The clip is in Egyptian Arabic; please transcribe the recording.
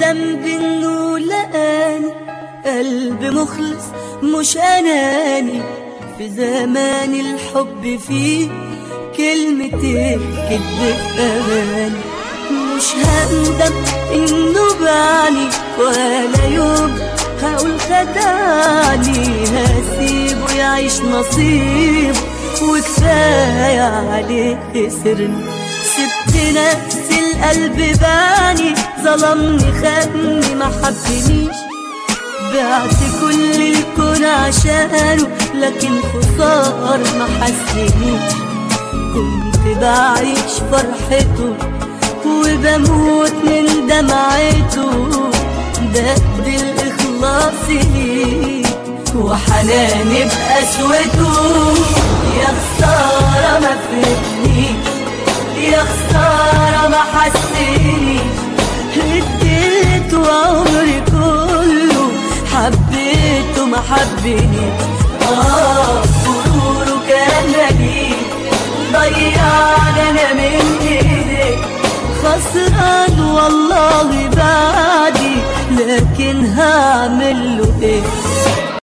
ذنب انه لقاني قلب مخلص مش اناني في زمان الحب فيه كلمتين كدب في اغاني مش هندم انه بعني ولا يوم هقول خدعني هسيبه يعيش نصيبه وكفاية عليه خسرني سبت نفسي القلب باني ظلمني خدني ما حبنيش بعت كل الكون عشانه لكن خسار ما حسنيش كنت بعيش فرحته وبموت من دمعته ده بالإخلاص ليه وحناني بقسوته يا خسارة ما فهمنيش يا خسارة ما حسنيش اديته عمري كله حبيته ما حبنيش اه غروره كان نبيل ضيعني انا من ايديك خسران والله بعدي لكن هعمل له